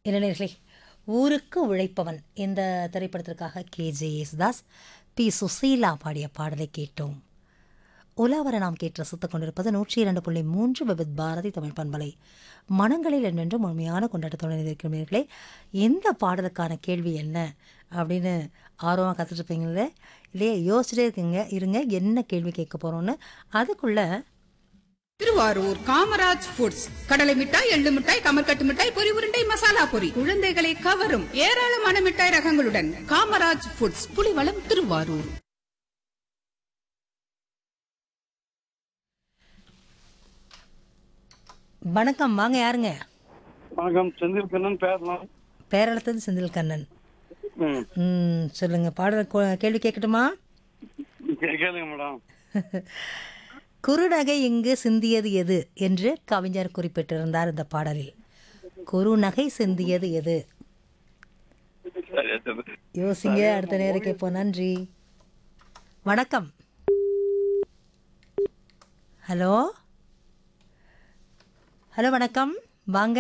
இளைஞர்களே ஊருக்கு உழைப்பவன் இந்த திரைப்படத்திற்காக K J Yesudas P Susheela பாடிய பாடலை கேட்டோம் உலாவர நாம் கேட்டு ரசித்துக் கொண்டிருப்பது நூற்றி இரண்டு புள்ளி மூன்று விவித் பாரதி தமிழ் பண்பலை மனங்களில் என்னென்று முழுமையான கொண்டாட்டத்துடன் இருக்கிறீர்களே எந்த பாடலுக்கான கேள்வி என்ன அப்படின்னு ஆர்வமாக கற்றுட்ருப்பீங்களே இல்லையே யோசிச்சுட்டே இருக்கீங்க இருங்க என்ன கேள்வி கேட்க போகிறோன்னு அதுக்குள்ளே திருவாரூர் காமராஜ் ஃபுட்ஸ் கடலை மிட்டாய் எள்ளு மிட்டாய் கமர்கட்டு மிட்டாய் பொரி உருண்டை மசாலா பொரி குழந்தைகளை கவரும் ஏராளமான மிட்டாய் ரகங்களுடன் காமராஜ் ஃபுட்ஸ் புலிவளம் திருவாரூர் வணக்கம் வாங்க யாருங்க வணக்கம் செந்தில் கண்ணன் பேசலாம் பேரளத்தது செந்தில் கண்ணன் ம் ம் சொல்லுங்க பாடல் கொ- கேள்வி கேட்கட்டுமா கே- கேளுங்க மேடம் குறுநகை இங்கு சிந்தியது எது என்று கவிஞர் குறிப்பிட்டிருந்தார் இந்த பாடலில் குறுநகை சிந்தியது எது சரியா சரி. யோசிங்க அடுத்த நேரம் கேட்போம் நன்றி வணக்கம் ஹலோ ஹலோ வணக்கம் வாங்க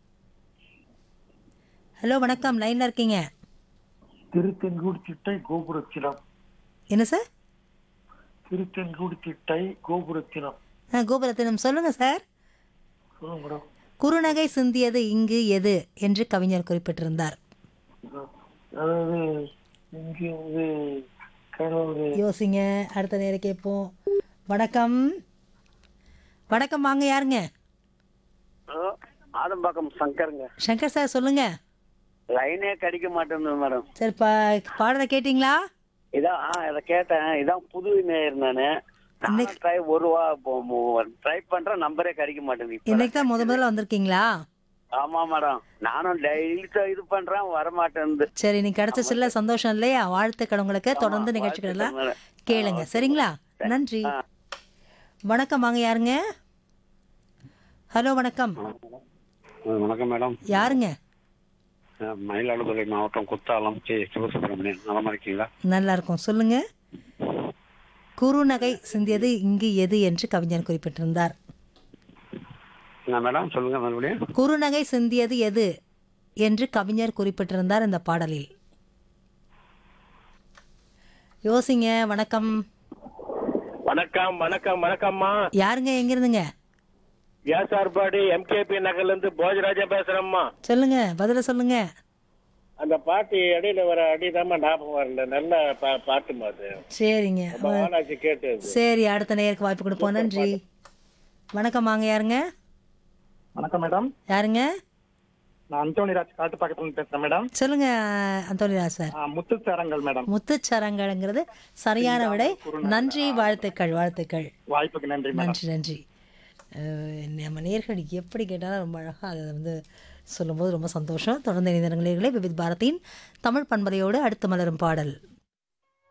ஹலோ வணக்கம் லைனில் இருக்கீங்க திருத்தெங்கூடு திட்டை கோபுரத்தினம் என்ன சார் திருத்தெங்கூடு திட்டை கோபுரத்தினம் ஆ கோபுரத்தினம் சொல்லுங்க சார் சொல்லுங்க மேடம் குறுநகை சிந்தியது இங்கு எது என்று கவிஞர் குறிப்பிட்டிருந்தார் அதாவது இங்கே வந்து கடவுள் யோசிங்க அடுத்த நேரம் கேட்போம் வணக்கம் வணக்கம் வாங்க யாருங்க ஆதம்பாக்கம் சங்கருங்க சங்கர் சார் சொல்லுங்க லைனே கிடைக்க மாட்டேங்குது மேடம் சரி பா பாடலை கேட்டிங்களா இதான் ஆ இதை கேட்டேன் இதான் புது நேயர் நானு நானும் ட்ரை ஒரு வா ட்ரை பண்றேன் நம்பரே கிடைக்க மாட்டேங்குது இப்ப. இன்னைக்கு தான் முத முதல்ல வந்திருக்கீங்களா ஆமா மேடம் நானும் டெய்லி இது பண்றேன் வர மாட்டேங்குது சரி நீ கிடைச்சதுல சந்தோஷம் இல்லையா வாழ்த்துக்கள் உங்களுக்கு தொடர்ந்து நிகழ்ச்சிகளெல்லாம் வாழ்த்துக்கள் மேடம். கேளுங்க சரிங்களா நன்றி வணக்கம் வாங்க யாருங்க ஹலோ வணக்கம் வணக்கம் மேடம் யாருங்க அஹ் மயிலாடுதுறை மாவட்டம் குத்தாலம் கே சிவசுப்பிரமணியன் நலமா இருக்கீங்களா நல்லா இருக்கும் சொல்லுங்க குறுநகை சிந்தியது இங்கு எது என்று கவிஞர் குறிப்பிட்டிருந்தார் என்ன மேடம் சொல்லுங்க மறுபடியும் குறுநகை சிந்தியது எது என்று கவிஞர் குறிப்பிட்டிருந்தார் இந்த பாடலில் யோசிங்க வணக்கம் வணக்கம் வணக்கம் வணக்கம்மா யாருங்க எங்கிருந்துங்க வியாசார்பாடி எம்கேபி நகர்ல இருந்து போஜராஜா பேசுறேம்மா சொல்லுங்க பதில சொல்லுங்க அந்த பாட்டு இடையில வர அடிதாம்மா ஞாபகம் வரல நல்ல பா- பாட்டுமா அது சரிங்க ரொம்ப நாளாச்சு கேட்டு அது. சரி அடுத்த நேருக்கு வாய்ப்பு கொடுப்போம் நன்றி வணக்கம் வாங்க யாருங்க வணக்கம் மேடம் யாருங்க நான் அந்தோணிராஜ் காட்டு பக்கத்துல பேசுறேன் மேடம் சொல்லுங்க அந்தோனிராஜ் சார் ஆ, முத்துச்சரங்கள் மேடம் முத்துச்சரங்கங்கிறது சரியான விடை நன்றி வாழ்த்துக்கள் வாழ்த்துக்கள் வாய்ப்புக்கு நன்றி மேடம் நன்றி நன்றி அஹ் நம்ம நேர்கள் எப்படி கேட்டாலும் ரொம்ப அழகாக அதை வந்து சொல்லும்போது ரொம்ப சந்தோஷம் தொடர்ந்து இணைந்த நேர்களே விவித் பாரதியின் தமிழ் பண்பலையோடு அடுத்து மலரும் பாடல்